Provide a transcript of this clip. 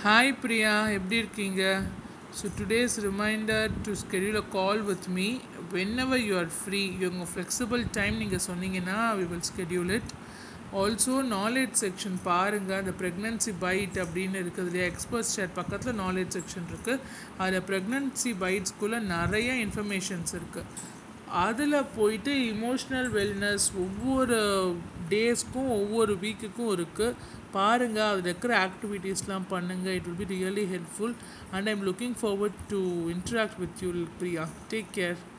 hi Priya எப்படி இருக்கீங்க so today's reminder to schedule a call with me whenever you are free உங்கள் flexible time நீங்கள் சொன்னீங்கன்னா we will schedule it also knowledge section பாருங்கள் அந்த pregnancy bite அப்படின்னு இருக்குது இல்லையா எக்ஸ்பர்ட்ஸ் சேட் பக்கத்தில் நாலேஜ் செக்ஷன் இருக்குது அதில் ப்ரெக்னன்சி பைட்ஸ்குள்ளே நிறைய இன்ஃபர்மேஷன்ஸ் இருக்குது அதில் போயிட்டு இமோஷ்னல் வெல்னஸ் ஒவ்வொரு டேஸ்க்கும் ஒவ்வொரு வீக்குக்கும் இருக்குது பாருங்கள் அதில் இருக்கிற ஆக்டிவிட்டீஸ்லாம் பண்ணுங்கள் it will be really helpful and I'm looking forward to interact with you Priya take care